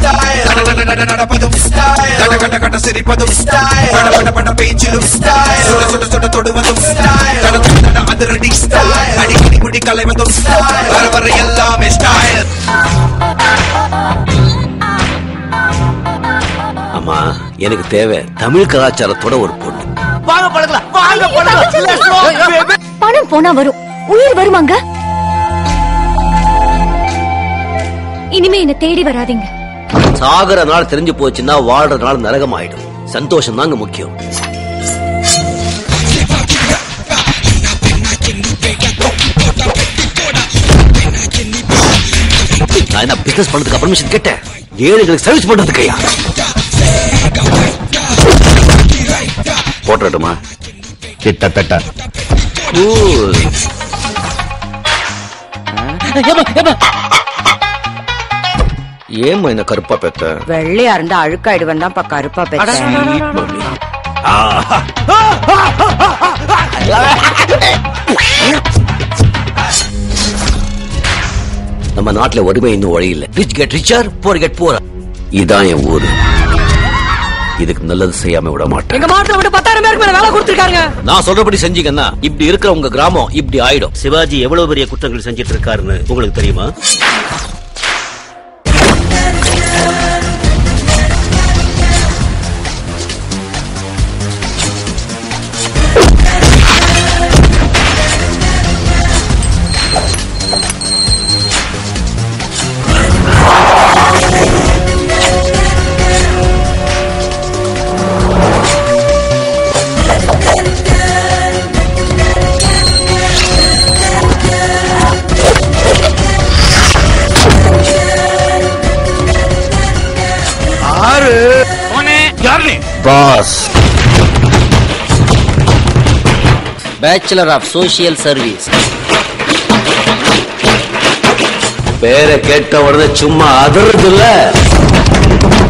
style நடப்பதும் style கட கட கட சிரிப்பதும் style பட பட பட பேச்சிலும் style சுட சுட சுட தொடுவதும் style தட தட தட அதிரடி style அடிக்கடி முடி கலைவதும் style வர வர எல்லாமே style அம்மா எனக்கு தேவை தமிழ் கலாச்சாரத்தோட ஒரு பொண்ணு வாங்க பழகலாம் வாங்க பழகலாம் பணம் போனா வரும் உயிர் வருமாங்க இனிமே என்ன தேடி வராதீங்க சாகர நாள் தெரிஞ்சு போச்சுன்னா வாழ்ற நாள் நரகம் ஆயிடும் சந்தோஷம் தாங்க முக்கியம் நான் என்ன பிசினஸ் பண்ணதுக்கு பர்மிஷன் கேட்டேன் ஏழைகளுக்கு சர்வீஸ் பண்றதுக்கு ஐயா போட்டுறட்டுமா கிட்டத்தட்ட Cool. ஏம்மா இந்த கருப்பா பெத்த வெள்ளையா இருந்தா அழுக்காயிடுவன் தான் கருப்பா பெற்றேன் ஆஹா. நம்ம நாட்டுல வறுமை இன்னும் வழியில்லை rich get richer poor get poor இதான் என் ஊரு இதுக்கு நல்லது செய்யாம விட மாட்டேன் எங்க மாவட்டத்தை விட்டு பத்தாயிரம் பேருக்கு மேல வேலை கொடுத்துருக்காங்க நான் சொல்றபடி செஞ்சீங்கன்னா இப்படி இருக்கிற உங்க கிராமம் இப்படி ஆயிடும் சிவாஜி எவ்வளவு பெரிய குற்றங்கள் செஞ்சிட்டு இருக்காருன்னு உங்களுக்கு தெரியுமா boss bachelor of social service பேரை கேட்ட உடனே சும்மா அதிர்றது இல்ல